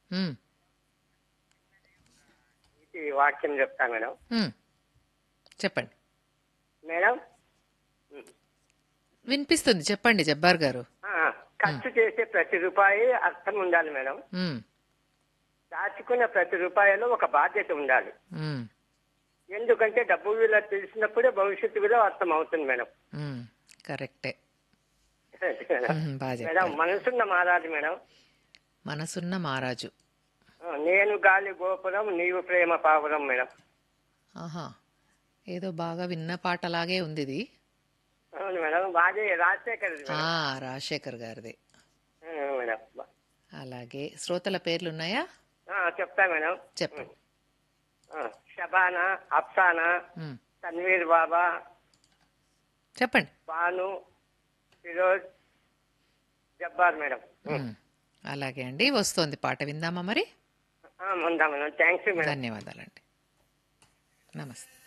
ఉమ్, ఈ వాక్యం చెప్తా మేడం ఉమ్. చెప్పండి మేడం వినిపిస్తుంది చెప్పండి జబ్బార్ గారు ఆ, ఖర్చు చేసే ప్రతి రూపాయి అర్థం ఉండాలి మేడం ఉమ్, దాచుకున్న ప్రతి రూపాయలో ఒక బాధ్యత ఉండాలి ఉమ్, ఎందుకంటే డబ్బు విలువ తెలిసినప్పుడే భవిష్యత్తు విలువ అర్థం అవుతుంది మేడం ఉమ్. కరెక్టే మేడం. ఉమ్, బాగా మేడం చెప్పారు మనసున్న మారాలి మేడం మనసున్న మహారాజు ఆ, నేను గాలి గోపురం నీవు ప్రేమ పావురం మేడం ఆహా ఏదో బాగా విన్న పాటలాగే ఉంది ఇది అవును మేడం బాగా రాజశేఖర్ ఆ రాజశేఖర్ గారిది మేడం అలాగే శ్రోతల పేర్లు ఉన్నాయా ఆ, చెప్తా మేడం చెప్పండి ఆ, షబానా అఫ్సానా ఉమ్, తన్వీర్ బాబా చెప్పండి బాను ఫిరోజ్ జబ్బార్ మేడం ఉమ్, అలాగే అండి వస్తోంది పాట విందామా మరి ఆ, ఉందా మేడం థ్యాంక్స్ మేడం ధన్యవాదాలండి నమస్తే